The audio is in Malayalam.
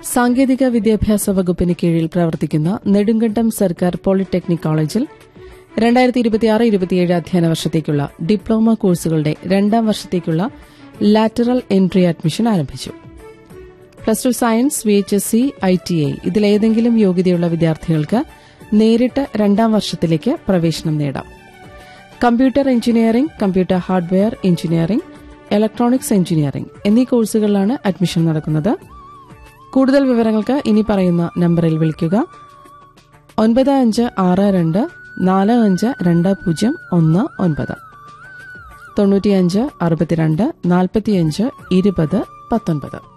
സാങ്കേതിക വിദ്യാഭ്യാസ വകുപ്പിന് കീഴിൽ പ്രവർത്തിക്കുന്ന നെടുങ്കണ്ടം സർക്കാർ പോളിടെക്നിക് കോളേജിൽ രണ്ടായിരത്തി ഇരുപത്തിയാറ് ഇരുപത്തിയേഴ് അധ്യയന വർഷത്തേക്കുള്ള ഡിപ്ലോമ കോഴ്സുകളുടെ രണ്ടാം വർഷത്തേക്കുള്ള ലാറ്ററൽ എൻട്രി അഡ്മിഷൻ ആരംഭിച്ചു plus two science V H S C I T I ഇതിലേതെങ്കിലും യോഗ്യതയുള്ള വിദ്യാർത്ഥികൾക്ക് നേരിട്ട് രണ്ടാം വർഷത്തിലേക്ക് പ്രവേശനം നേടാം computer engineering computer hardware engineering electronics engineering എന്നീ കോഴ്സുകളിലാണ് അഡ്മിഷൻ നടക്കുന്നത് കൂടുതൽ വിവരങ്ങൾക്ക് ഇനി പറയുന്ന നമ്പറിൽ വിളിക്കുക ഒൻപത് അഞ്ച് ആറ് രണ്ട് നാല് അഞ്ച് രണ്ട് പൂജ്യം ഒന്ന് ഒൻപത് തൊണ്ണൂറ്റിയഞ്ച് അറുപത്തിരണ്ട് നാൽപ്പത്തിയഞ്ച് ഇരുപത് പത്തൊൻപത്